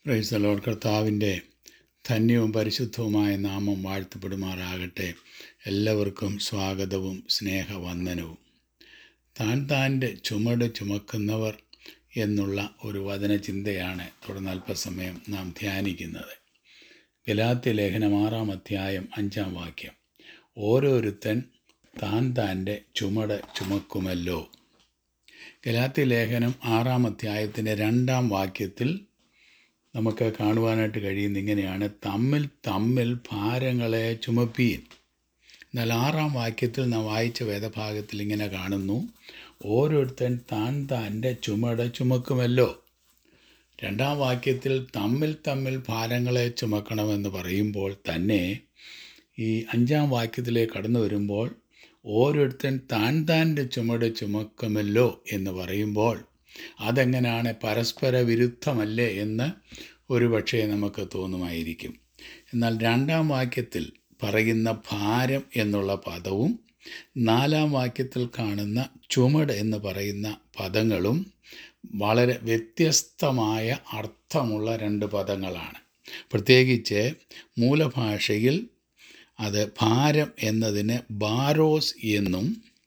പ്രൈസലോട് കർത്താവിൻ്റെ ധന്യവും പരിശുദ്ധവുമായ നാമം വാഴ്ത്തപ്പെടുമാറാകട്ടെ എല്ലാവർക്കും സ്വാഗതവും സ്നേഹവന്ദനവും താൻ താൻ്റെ ചുമട് ചുമക്കുന്നവർ എന്നുള്ള ഒരു വചനചിന്തയാണ് തുടർന്ന് അല്പസമയം നാം ധ്യാനിക്കുന്നത് ഗലാത്യ ലേഖനം ആറാം അധ്യായം അഞ്ചാം വാക്യം ഓരോരുത്തൻ താൻ താൻ്റെ ചുമട് ചുമക്കുമല്ലോ ഗലാത്യ ലേഖനം ആറാം അധ്യായത്തിൻ്റെ രണ്ടാം വാക്യത്തിൽ നമുക്ക് കാണുവാനായിട്ട് കഴിയുന്ന ഇങ്ങനെയാണ് തമ്മിൽ തമ്മിൽ ഭാരങ്ങളെ ചുമപ്പീൻ എന്നാൽ ആറാം വാക്യത്തിൽ നാം വായിച്ച വേദഭാഗത്തിൽ ഇങ്ങനെ കാണുന്നു ഓരോരുത്തൻ താൻ താൻ്റെ ചുമട് ചുമക്കുമല്ലോ രണ്ടാം വാക്യത്തിൽ തമ്മിൽ തമ്മിൽ ഭാരങ്ങളെ ചുമക്കണമെന്ന് പറയുമ്പോൾ തന്നെ ഈ അഞ്ചാം വാക്യത്തിലേക്ക് കടന്നു വരുമ്പോൾ ഓരോരുത്തൻ താൻ താൻ്റെ ചുമട് ചുമക്കുമല്ലോ എന്ന് പറയുമ്പോൾ അതെങ്ങനെയാണ് പരസ്പര വിരുദ്ധമല്ലേ എന്ന് ഒരുപക്ഷെ നമുക്ക് തോന്നുമായിരിക്കും എന്നാൽ രണ്ടാം വാക്യത്തിൽ പറയുന്ന ഭാരം എന്നുള്ള പദവും നാലാം വാക്യത്തിൽ കാണുന്ന ചുമട് എന്ന് പറയുന്ന പദങ്ങളും വളരെ വ്യത്യസ്തമായ അർത്ഥമുള്ള രണ്ട് പദങ്ങളാണ് പ്രത്യേകിച്ച് മൂലഭാഷയിൽ അത് ഭാരം എന്നതിന് ബാരോസ് എന്നും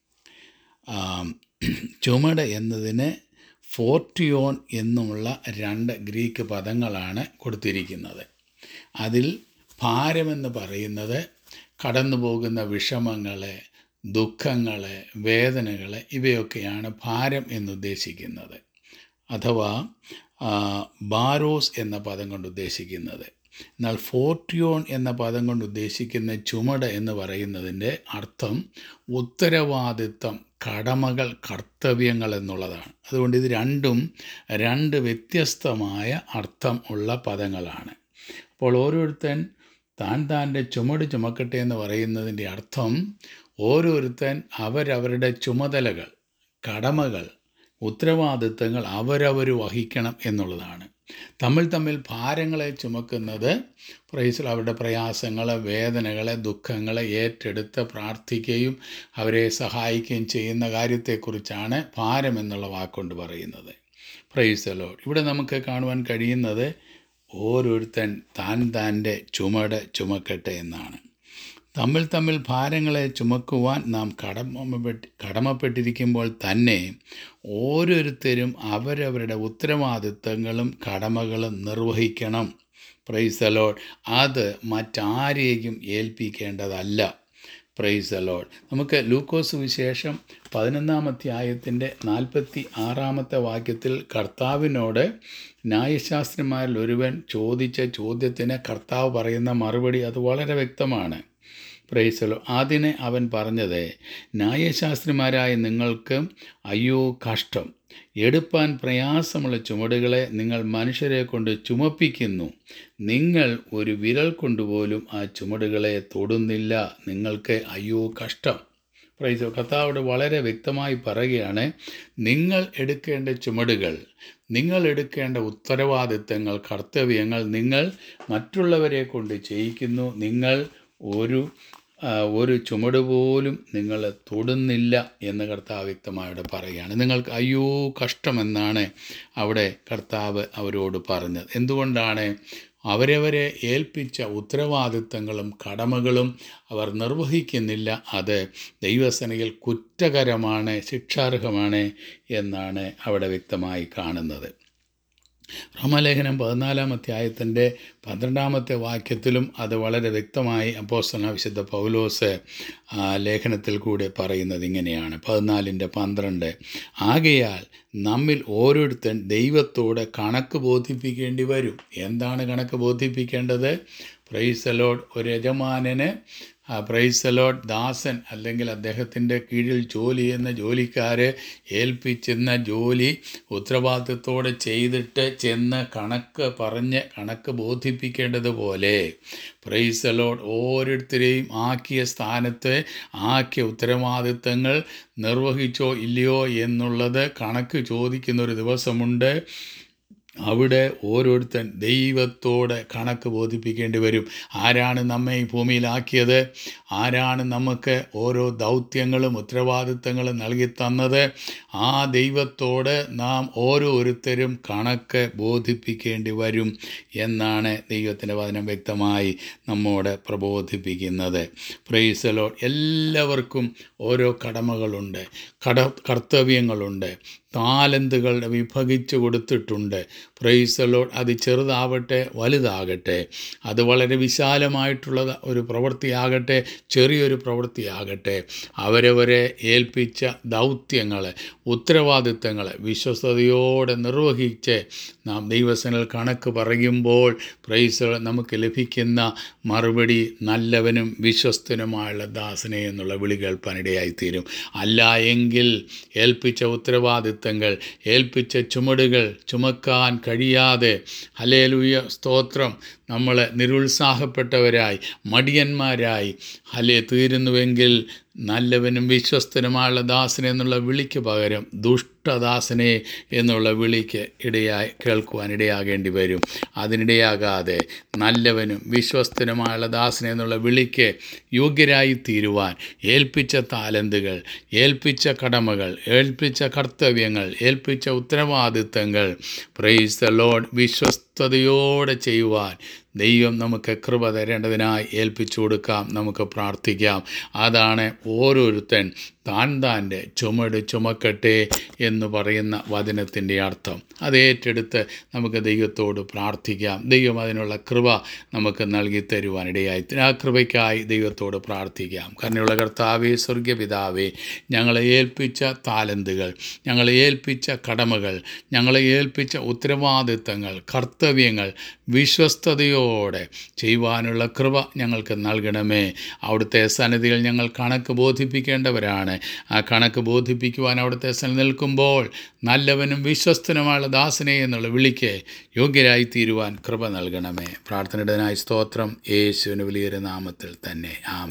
ചുമട് എന്നതിന് ഫോർട്ടിയോൺ എന്നുമുള്ള രണ്ട് ഗ്രീക്ക് പദങ്ങളാണ് കൊടുത്തിരിക്കുന്നത് അതിൽ ഭാരമെന്ന് പറയുന്നത് കടന്നു പോകുന്ന വിഷമങ്ങളെ ദുഃഖങ്ങളെ വേദനകളെ ഇവയൊക്കെയാണ് ഭാരം എന്നുദ്ദേശിക്കുന്നത് അഥവാ ബാരോസ് എന്ന പദം കൊണ്ട് ഉദ്ദേശിക്കുന്നത് എന്നാൽ ഫോർട്ടിയോൺ എന്ന പദം കൊണ്ട് ഉദ്ദേശിക്കുന്ന ചുമട് എന്ന് പറയുന്നതിൻ്റെ അർത്ഥം ഉത്തരവാദിത്വം കടമകൾ കർത്തവ്യങ്ങൾ എന്നുള്ളതാണ് അതുകൊണ്ട് ഇത് രണ്ടും രണ്ട് വ്യത്യസ്തമായ അർത്ഥം ഉള്ള പദങ്ങളാണ് അപ്പോൾ ഓരോരുത്തൻ താൻ താൻ്റെ ചുമട് ചുമക്കട്ടെ എന്ന് പറയുന്നതിൻ്റെ അർത്ഥം ഓരോരുത്തൻ അവരവരുടെ ചുമതലകൾ കടമകൾ ഉത്തരവാദിത്തങ്ങൾ അവരവർ വഹിക്കണം എന്നുള്ളതാണ് തമ്മിൽ തമ്മിൽ ഭാരങ്ങളെ ചുമക്കുന്നത് പ്രൈസിൽ അവരുടെ പ്രയാസങ്ങളെ വേദനകളെ ദുഃഖങ്ങളെ ഏറ്റെടുത്ത് പ്രാർത്ഥിക്കുകയും അവരെ സഹായിക്കുകയും ചെയ്യുന്ന കാര്യത്തെക്കുറിച്ചാണ് ഭാരം എന്നുള്ള വാക്കുകൊണ്ട് പറയുന്നത് പ്രൈസലോ ഇവിടെ നമുക്ക് കാണുവാൻ കഴിയുന്നത് ഓരോരുത്തൻ താൻ താൻ്റെ ചുമട് ചുമക്കട്ടെ എന്നാണ് തമ്മിൽ തമ്മിൽ ഭാരങ്ങളെ ചുമക്കുവാൻ നാം കടമപ്പെട്ട് കടമപ്പെട്ടിരിക്കുമ്പോൾ തന്നെ ഓരോരുത്തരും അവരവരുടെ ഉത്തരവാദിത്തങ്ങളും കടമകളും നിർവഹിക്കണം പ്രൈസലോഡ് അത് മറ്റാരെയും ഏൽപ്പിക്കേണ്ടതല്ല പ്രൈസലോഡ് നമുക്ക് ലൂക്കോസ് വിശേഷം പതിനൊന്നാം അധ്യായത്തിൻ്റെ നാൽപ്പത്തി ആറാമത്തെ വാക്യത്തിൽ കർത്താവിനോട് ന്യായശാസ്ത്രിമാരിൽ ഒരുവൻ ചോദിച്ച ചോദ്യത്തിന് കർത്താവ് പറയുന്ന മറുപടി അത് വളരെ വ്യക്തമാണ് പ്രൈസലോ അതിനെ അവൻ പറഞ്ഞത് ന്യായശാസ്ത്രിമാരായ നിങ്ങൾക്ക് അയ്യോ കഷ്ടം എടുപ്പാൻ പ്രയാസമുള്ള ചുമടുകളെ നിങ്ങൾ മനുഷ്യരെ കൊണ്ട് ചുമപ്പിക്കുന്നു നിങ്ങൾ ഒരു വിരൽ കൊണ്ടുപോലും ആ ചുമടുകളെ തൊടുന്നില്ല നിങ്ങൾക്ക് അയ്യോ കഷ്ടം പ്രൈസോ കർത്താവോട് വളരെ വ്യക്തമായി പറയുകയാണ് നിങ്ങൾ എടുക്കേണ്ട ചുമടുകൾ നിങ്ങൾ എടുക്കേണ്ട ഉത്തരവാദിത്തങ്ങൾ കർത്തവ്യങ്ങൾ നിങ്ങൾ മറ്റുള്ളവരെ കൊണ്ട് ചെയ്യിക്കുന്നു നിങ്ങൾ ഒരു ഒരു ചുമട് പോലും നിങ്ങൾ തൊടുന്നില്ല എന്ന് കർത്താവ് വ്യക്തമായിട്ട് പറയുകയാണ് നിങ്ങൾക്ക് അയ്യോ കഷ്ടമെന്നാണ് അവിടെ കർത്താവ് അവരോട് പറഞ്ഞത് എന്തുകൊണ്ടാണ് അവരവരെ ഏൽപ്പിച്ച ഉത്തരവാദിത്തങ്ങളും കടമകളും അവർ നിർവഹിക്കുന്നില്ല അത് ദൈവസനയിൽ കുറ്റകരമാണ് ശിക്ഷാർഹമാണ് എന്നാണ് അവിടെ വ്യക്തമായി കാണുന്നത് റോമലേഖനം പതിനാലാം അധ്യായത്തിൻ്റെ പന്ത്രണ്ടാമത്തെ വാക്യത്തിലും അത് വളരെ വ്യക്തമായി അപ്പോസ്തല വിശുദ്ധ പൗലോസ് ലേഖനത്തിൽ കൂടെ പറയുന്നത് ഇങ്ങനെയാണ് പതിനാലിൻ്റെ പന്ത്രണ്ട് ആകയാൽ നമ്മിൽ ഓരോരുത്തൻ ദൈവത്തോട് കണക്ക് ബോധിപ്പിക്കേണ്ടി വരും എന്താണ് കണക്ക് ബോധിപ്പിക്കേണ്ടത് പ്രൈസലോഡ് ഒരു യജമാനന് പ്രൈസലോട്ട് ദാസൻ അല്ലെങ്കിൽ അദ്ദേഹത്തിൻ്റെ കീഴിൽ ജോലി ചെയ്യുന്ന ജോലിക്കാരെ ഏൽപ്പിച്ചെന്ന ജോലി ഉത്തരവാദിത്തത്തോടെ ചെയ്തിട്ട് ചെന്ന് കണക്ക് പറഞ്ഞ് കണക്ക് ബോധിപ്പിക്കേണ്ടതുപോലെ പ്രൈസലോട്ട് ഓരോരുത്തരെയും ആക്കിയ സ്ഥാനത്ത് ആക്കിയ ഉത്തരവാദിത്തങ്ങൾ നിർവഹിച്ചോ ഇല്ലയോ എന്നുള്ളത് കണക്ക് ചോദിക്കുന്ന ഒരു ദിവസമുണ്ട് അവിടെ ഓരോരുത്തൻ ദൈവത്തോട് കണക്ക് ബോധിപ്പിക്കേണ്ടി വരും ആരാണ് നമ്മെ ഈ ഭൂമിയിലാക്കിയത് ആരാണ് നമുക്ക് ഓരോ ദൗത്യങ്ങളും ഉത്തരവാദിത്തങ്ങളും നൽകി തന്നത് ആ ദൈവത്തോട് നാം ഓരോരുത്തരും കണക്ക് ബോധിപ്പിക്കേണ്ടി വരും എന്നാണ് ദൈവത്തിൻ്റെ വചനം വ്യക്തമായി നമ്മോട് പ്രബോധിപ്പിക്കുന്നത് പ്രൈസലോ എല്ലാവർക്കും ഓരോ കടമകളുണ്ട് കട കർത്തവ്യങ്ങളുണ്ട് താലന്തുകൾ വിഭജിച്ച് കൊടുത്തിട്ടുണ്ട് പ്രൈസലോ അത് ചെറുതാവട്ടെ വലുതാകട്ടെ അത് വളരെ വിശാലമായിട്ടുള്ള ഒരു പ്രവൃത്തിയാകട്ടെ ചെറിയൊരു പ്രവൃത്തിയാകട്ടെ അവരവരെ ഏൽപ്പിച്ച ദൗത്യങ്ങൾ ഉത്തരവാദിത്തങ്ങൾ വിശ്വസ്തയോടെ നിർവഹിച്ച് നാം ദൈവസനൽ കണക്ക് പറയുമ്പോൾ പ്രൈസ് നമുക്ക് ലഭിക്കുന്ന മറുപടി നല്ലവനും വിശ്വസ്തനുമായുള്ള ദാസനെ എന്നുള്ള വിളി കേൾപ്പാനിടയായിത്തീരും അല്ല എങ്കിൽ ഏൽപ്പിച്ച ഉത്തരവാദിത്തങ്ങൾ ഏൽപ്പിച്ച ചുമടുകൾ ചുമക്കാൻ കഴിയാതെ ഹലേലുയ സ്തോത്രം നമ്മൾ നിരുത്സാഹപ്പെട്ടവരായി മടിയന്മാരായി ഹലേ തീരുന്നുവെങ്കിൽ നല്ലവനും വിശ്വസ്തനുമായുള്ള ദാസനെ എന്നുള്ള വിളിക്ക് പകരം ദുഷ്ടദാസനെ എന്നുള്ള വിളിക്ക് ഇടയായി കേൾക്കുവാൻ ഇടയാകേണ്ടി വരും അതിനിടയാകാതെ നല്ലവനും വിശ്വസ്തനുമായുള്ള ദാസനെ എന്നുള്ള വിളിക്ക് യോഗ്യരായി തീരുവാൻ ഏൽപ്പിച്ച താലന്തുകൾ ഏൽപ്പിച്ച കടമകൾ ഏൽപ്പിച്ച കർത്തവ്യങ്ങൾ ഏൽപ്പിച്ച ഉത്തരവാദിത്തങ്ങൾ പ്രൈസ് ദ ലോഡ് വിശ്വസ്തയോടെ ചെയ്യുവാൻ ദൈവം നമുക്ക് കൃപ തരേണ്ടതിനായി ഏൽപ്പിച്ചു കൊടുക്കാം നമുക്ക് പ്രാർത്ഥിക്കാം അതാണ് ഓരോരുത്തൻ താൻ താൻ്റെ ചുമട് ചുമക്കട്ടെ എന്ന് പറയുന്ന വചനത്തിൻ്റെ അർത്ഥം അത് ഏറ്റെടുത്ത് നമുക്ക് ദൈവത്തോട് പ്രാർത്ഥിക്കാം ദൈവം അതിനുള്ള കൃപ നമുക്ക് നൽകി തരുവാൻ ഇടയായി ആ കൃപയ്ക്കായി ദൈവത്തോട് പ്രാർത്ഥിക്കാം കരുണയുള്ള കർത്താവേ സ്വർഗപിതാവേ ഞങ്ങളെ ഏൽപ്പിച്ച താലന്തുകൾ ഞങ്ങളെ ഏൽപ്പിച്ച കടമകൾ ഞങ്ങളെ ഏൽപ്പിച്ച ഉത്തരവാദിത്തങ്ങൾ കർത്തവ്യങ്ങൾ വിശ്വസ്തയോടെ ചെയ്യുവാനുള്ള കൃപ ഞങ്ങൾക്ക് നൽകണമേ അവിടുത്തെ സന്നിധികൾ ഞങ്ങൾ കണക്ക് ബോധിപ്പിക്കേണ്ടവരാണ് ആ കണക്ക് ബോധിപ്പിക്കുവാൻ അവിടുത്തെ സന്നിധി നിൽക്കുമ്പോൾ നല്ലവനും വിശ്വസ്തനുമായ ദാസനെ എന്നുള്ള വിളിക്ക് യോഗ്യരായി തീരുവാൻ കൃപ നൽകണമേ പ്രാർത്ഥനയുടേതിനായി സ്തോത്രം യേശുവിന് വലിയൊരു നാമത്തിൽ തന്നെ ആം